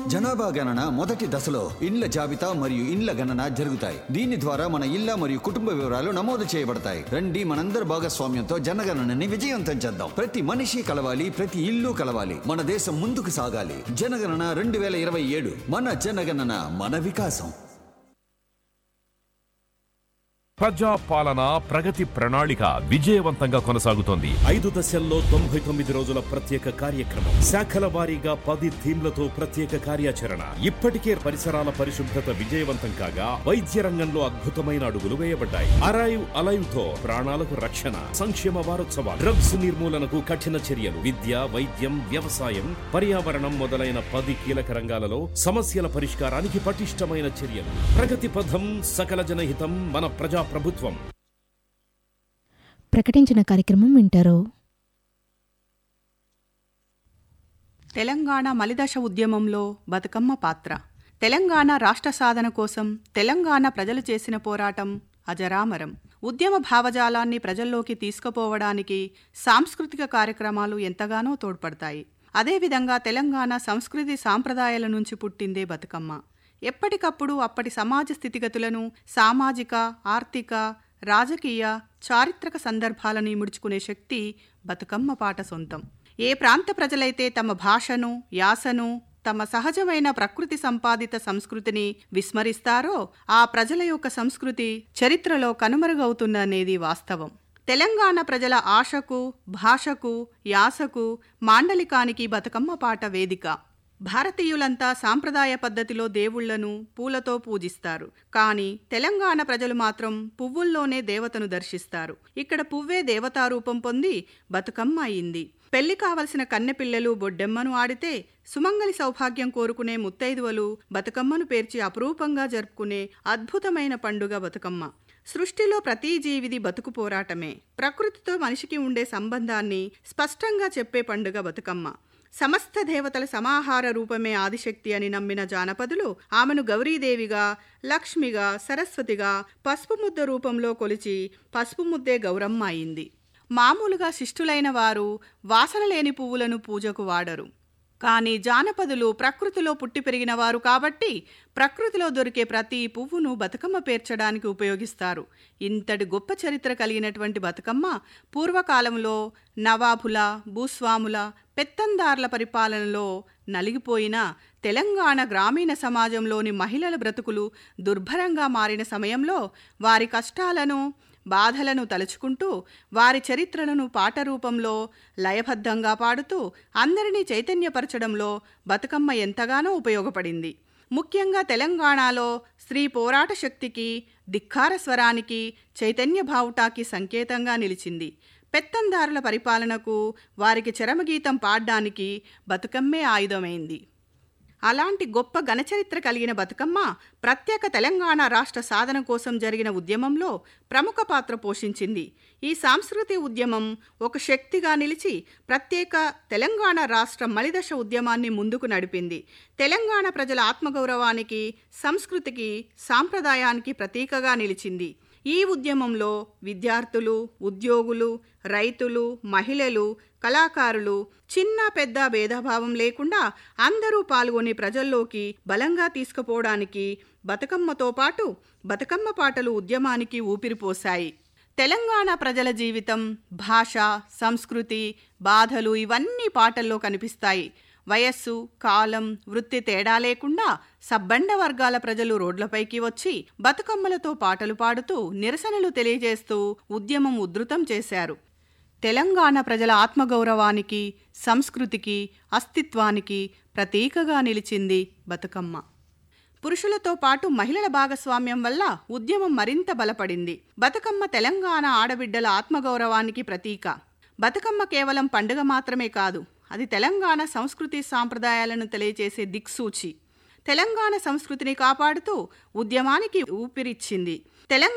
జనాభా గణన మొదటి దశలో ఇండ్ల జాబితా మరియు ఇండ్ల గణన జరుగుతాయి దీని ద్వారా మన ఇళ్ల మరియు కుటుంబ వివరాలు నమోదు చేయబడతాయి రండి మనందరి భాగస్వామ్యంతో జనగణనని విజయవంతం చేద్దాం ప్రతి మనిషి కలవాలి ప్రతి ఇల్లు కలవాలి మన దేశం ముందుకు సాగాలి జనగణన రెండు వేల ఇరవై ఏడు మన జనగణన మన వికాసం ప్రజా పాలన ప్రగతి ప్రణాళిక విజయవంతంగా కొనసాగుతోంది ఐదు దశల్లో తొంభై తొమ్మిది రోజుల ప్రత్యేక కార్యక్రమం శాఖల వారీగా పది థీమ్లతో ప్రత్యేక కార్యాచరణ ఇప్పటికే పరిసరాల పరిశుభ్రత విజయవంతం కాగా వైద్య రంగంలో అద్భుతమైన అడుగులు వేయబడ్డాయి అరైవ్ అలైవ్ తో ప్రాణాలకు రక్షణ సంక్షేమ వారోత్సవాలు డ్రగ్స్ నిర్మూలనకు కఠిన చర్యలు విద్య వైద్యం వ్యవసాయం పర్యావరణం మొదలైన పది కీలక రంగాలలో సమస్యల పరిష్కారానికి పటిష్టమైన చర్యలు ప్రగతి పథం సకల జనహితం మన ప్రజా ప్రభుత్వం ప్రకటించిన కార్యక్రమం వింటారు తెలంగాణ మలిదశ ఉద్యమంలో బతుకమ్మ పాత్ర తెలంగాణ రాష్ట్ర సాధన కోసం తెలంగాణ ప్రజలు చేసిన పోరాటం అజరామరం ఉద్యమ భావజాలాన్ని ప్రజల్లోకి తీసుకుపోవడానికి సాంస్కృతిక కార్యక్రమాలు ఎంతగానో తోడ్పడతాయి అదేవిధంగా తెలంగాణ సంస్కృతి సాంప్రదాయాల నుంచి పుట్టిందే బతుకమ్మ ఎప్పటికప్పుడు అప్పటి సమాజ స్థితిగతులను సామాజిక ఆర్థిక రాజకీయ చారిత్రక సందర్భాలను ఇముడ్చుకునే శక్తి బతుకమ్మ పాట సొంతం ఏ ప్రాంత ప్రజలైతే తమ భాషను యాసను తమ సహజమైన ప్రకృతి సంపాదిత సంస్కృతిని విస్మరిస్తారో ఆ ప్రజల యొక్క సంస్కృతి చరిత్రలో కనుమరుగవుతుందనేది వాస్తవం తెలంగాణ ప్రజల ఆశకు భాషకు యాసకు మాండలికానికి బతుకమ్మ పాట వేదిక భారతీయులంతా సాంప్రదాయ పద్ధతిలో దేవుళ్లను పూలతో పూజిస్తారు కానీ తెలంగాణ ప్రజలు మాత్రం పువ్వుల్లోనే దేవతను దర్శిస్తారు ఇక్కడ పువ్వే దేవతారూపం పొంది బతుకమ్మ అయింది పెళ్లి కావలసిన కన్నెపిల్లలు బొడ్డెమ్మను ఆడితే సుమంగలి సౌభాగ్యం కోరుకునే ముత్తైదువలు బతుకమ్మను పేర్చి అపురూపంగా జరుపుకునే అద్భుతమైన పండుగ బతుకమ్మ సృష్టిలో ప్రతి జీవిది బతుకు పోరాటమే ప్రకృతితో మనిషికి ఉండే సంబంధాన్ని స్పష్టంగా చెప్పే పండుగ బతుకమ్మ సమస్త దేవతల సమాహార రూపమే ఆదిశక్తి అని నమ్మిన జానపదులు ఆమెను గౌరీదేవిగా లక్ష్మిగా సరస్వతిగా పసుపు ముద్ద రూపంలో కొలిచి పసుపు ముద్దే గౌరమ్మ అయింది మామూలుగా శిష్టులైన వారు వాసన లేని పువ్వులను పూజకు వాడరు కానీ జానపదులు ప్రకృతిలో పుట్టి పెరిగిన వారు కాబట్టి ప్రకృతిలో దొరికే ప్రతి పువ్వును బతుకమ్మ పేర్చడానికి ఉపయోగిస్తారు ఇంతటి గొప్ప చరిత్ర కలిగినటువంటి బతుకమ్మ పూర్వకాలంలో నవాబుల భూస్వాముల పెత్తందార్ల పరిపాలనలో నలిగిపోయిన తెలంగాణ గ్రామీణ సమాజంలోని మహిళల బ్రతుకులు దుర్భరంగా మారిన సమయంలో వారి కష్టాలను బాధలను తలుచుకుంటూ వారి చరిత్రలను పాట రూపంలో లయబద్ధంగా పాడుతూ అందరినీ చైతన్యపరచడంలో బతుకమ్మ ఎంతగానో ఉపయోగపడింది ముఖ్యంగా తెలంగాణలో స్త్రీ పోరాట శక్తికి ధిక్కార స్వరానికి చైతన్య భావుటాకి సంకేతంగా నిలిచింది పెత్తందారుల పరిపాలనకు వారికి చరమగీతం పాడ్డానికి బతుకమ్మే ఆయుధమైంది అలాంటి గొప్ప ఘనచరిత్ర కలిగిన బతుకమ్మ ప్రత్యేక తెలంగాణ రాష్ట్ర సాధన కోసం జరిగిన ఉద్యమంలో ప్రముఖ పాత్ర పోషించింది ఈ సాంస్కృతిక ఉద్యమం ఒక శక్తిగా నిలిచి ప్రత్యేక తెలంగాణ రాష్ట్ర మలిదశ ఉద్యమాన్ని ముందుకు నడిపింది తెలంగాణ ప్రజల ఆత్మగౌరవానికి సంస్కృతికి సాంప్రదాయానికి ప్రతీకగా నిలిచింది ఈ ఉద్యమంలో విద్యార్థులు ఉద్యోగులు రైతులు మహిళలు కళాకారులు చిన్న పెద్ద భేదభావం లేకుండా అందరూ పాల్గొని ప్రజల్లోకి బలంగా తీసుకుపోవడానికి బతుకమ్మతో పాటు బతుకమ్మ పాటలు ఉద్యమానికి ఊపిరిపోశాయి తెలంగాణ ప్రజల జీవితం భాష సంస్కృతి బాధలు ఇవన్నీ పాటల్లో కనిపిస్తాయి వయస్సు కాలం వృత్తి తేడా లేకుండా సబ్బండ వర్గాల ప్రజలు రోడ్లపైకి వచ్చి బతుకమ్మలతో పాటలు పాడుతూ నిరసనలు తెలియజేస్తూ ఉద్యమం ఉధృతం చేశారు తెలంగాణ ప్రజల ఆత్మగౌరవానికి సంస్కృతికి అస్తిత్వానికి ప్రతీకగా నిలిచింది బతుకమ్మ పురుషులతో పాటు మహిళల భాగస్వామ్యం వల్ల ఉద్యమం మరింత బలపడింది బతుకమ్మ తెలంగాణ ఆడబిడ్డల ఆత్మగౌరవానికి ప్రతీక బతుకమ్మ కేవలం పండుగ మాత్రమే కాదు అది తెలంగాణ సంస్కృతి సాంప్రదాయాలను తెలియజేసే దిక్సూచి తెలంగాణ సంస్కృతిని కాపాడుతూ ఉద్యమానికి ఊపిరిచ్చింది తెలంగాణ